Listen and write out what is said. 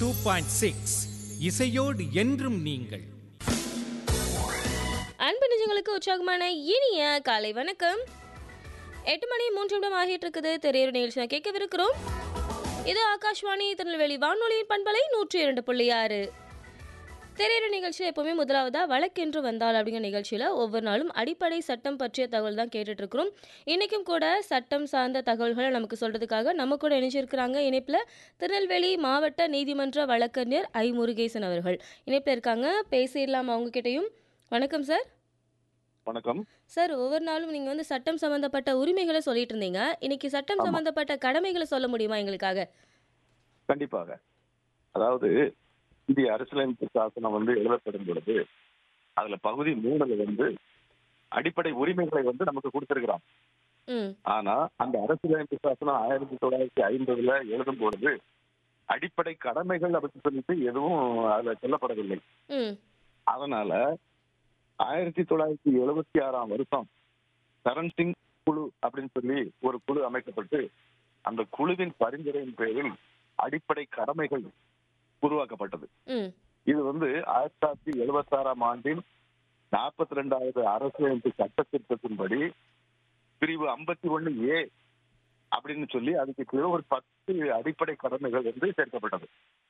Two point six இசையோடு என்றும் நீங்கள் அன்பு நிஜங்களுக்கு உற்சாகமான இனிய காலை வணக்கம் எட்டு மணி மூன்று நிமிடம் ஆகிட்டு இருக்குது திரையர் நிகழ்ச்சியை கேட்கவிருக்கிறோம் இது ஆகாஷ்வாணி திருநெல்வேலி வானொலியின் பண்பலை நூற்றி இரண்டு புள்ளி ஆறு திரையர் நிகழ்ச்சி எப்பவுமே முதலாவதா வழக்கென்று வந்தால் அப்படிங்கிற நிகழ்ச்சியில் ஒவ்வொரு நாளும் அடிப்படை சட்டம் பற்றிய தகவல் தான் கேட்டுட்டு இருக்கிறோம் இன்னைக்கும் கூட சட்டம் சார்ந்த தகவல்களை நமக்கு சொல்றதுக்காக நம்ம கூட இணைஞ்சிருக்கிறாங்க இணைப்பில் திருநெல்வேலி மாவட்ட நீதிமன்ற வழக்கறிஞர் ஐ முருகேசன் அவர்கள் இணைப்பில் இருக்காங்க பேசிடலாம் அவங்க கிட்டயும் வணக்கம் சார் வணக்கம் சார் ஒவ்வொரு நாளும் நீங்கள் வந்து சட்டம் சம்பந்தப்பட்ட உரிமைகளை சொல்லிட்டு இருந்தீங்க இன்னைக்கு சட்டம் ஆமா. சம்பந்தப்பட்ட கடமைகளை சொல்ல முடியுமா எங்களுக்காக கண்டிப்பாக அதாவது இந்திய அரசியலமைப்பு சாசனம் வந்து எழுதப்படும் பொழுது அதுல பகுதி மூணுல வந்து அடிப்படை உரிமைகளை வந்து நமக்கு கொடுத்திருக்கிறான் ம் ஆனா அந்த அரசியலமைப்பு சாசனம் ஆயிரத்தி தொள்ளாயிரத்தி ஐம்பதுல எழுதும் பொழுது அடிப்படை கடமைகள் அப்படின்னு சொல்லிட்டு எதுவும் அதுல சொல்லப்படவில்லை ம் அதனால ஆயிரத்தி தொள்ளாயிரத்தி எழுபத்தி ஆறாம் வருஷம் சரண் சிங் குழு அப்படின்னு சொல்லி ஒரு குழு அமைக்கப்பட்டு அந்த குழுவின் பரிந்துரையின் பேரில் அடிப்படை கடமைகள் உருவாக்கப்பட்டது ம் இது வந்து ஆயிரத்தி தொள்ளாயிரத்தி எழுபத்தி ஆறாம் ஆண்டின் நாற்பத்தி ரெண்டாவது அரசியலமைப்பு சட்ட திருத்தத்தின்படி பிரிவு ஐம்பத்தி ஒண்ணு ஏ அப்படின்னு சொல்லி அதுக்கு கீழே ஒரு பத்து அடிப்படை கடமைகள் வந்து சேர்க்கப்பட்டது